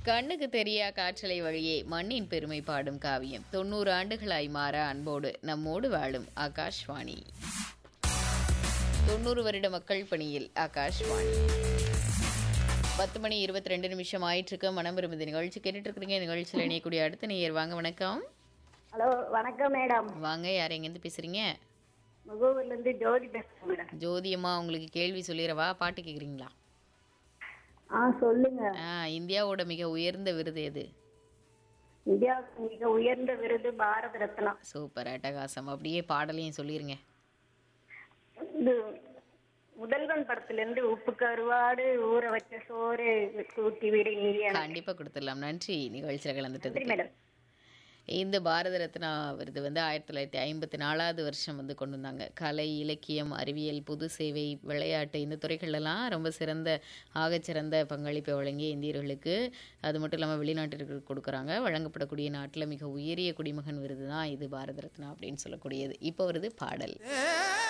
கண்ணுக்கு தெரியா காற்றலை வழியே மண்ணின் பெருமை பாடும் காவியம் தொண்ணூறு ஆண்டுகளாய் மாற அன்போடு நம்மோடு வாழும் ஆகாஷ்வாணி தொண்ணூறு வருட மக்கள் பணியில் ஆகாஷ்வாணி பத்து மணி இருபத்தி ரெண்டு நிமிஷம் ஆயிட்டு இருக்கு மனம் விரும்புது நிகழ்ச்சி கேட்டுட்டு இருக்கிறீங்க நிகழ்ச்சியில் இணையக்கூடிய அடுத்த நேயர் வாங்க வணக்கம் ஹலோ வணக்கம் மேடம் வாங்க யார் எங்கேருந்து பேசுறீங்க முகூர்ல இருந்து ஜோதி பேசுறேன் மேடம் ஜோதி அம்மா உங்களுக்கு கேள்வி சொல்லிடவா பாட்டு கேட்குறீங்களா ஆ சொல்லுங்க ஆ இந்தியாவோட மிக உயர்ந்த விருது எது இந்தியாவுக்கு மிக உயர்ந்த விருது பாரத ரத்னா சூப்பர் அட்டகாசம் அப்படியே பாடலையும் சொல்லிருங்க இது முதல்வன் படத்துல இருந்து உப்பு கருவாடு ஊற வச்ச சோறு கூட்டி விடு நீ எனக்கு. கண்டிப்பா கொடுத்துடலாம் நன்றி நிகழ்ச்சியில் நன்றி கலந்துட்டதுக்கு மேடம் இந்த பாரத ரத்னா விருது வந்து ஆயிரத்தி தொள்ளாயிரத்தி ஐம்பத்தி நாலாவது வருஷம் வந்து கொண்டு வந்தாங்க கலை இலக்கியம் அறிவியல் பொது சேவை விளையாட்டு இந்த துறைகளெல்லாம் ரொம்ப சிறந்த ஆகச்சிறந்த பங்களிப்பை வழங்கிய இந்தியர்களுக்கு அது மட்டும் இல்லாமல் வெளிநாட்டிற்கு கொடுக்குறாங்க வழங்கப்படக்கூடிய நாட்டில் மிக உயரிய குடிமகன் விருது தான் இது பாரத ரத்னா அப்படின்னு சொல்லக்கூடியது இப்போ வருது பாடல்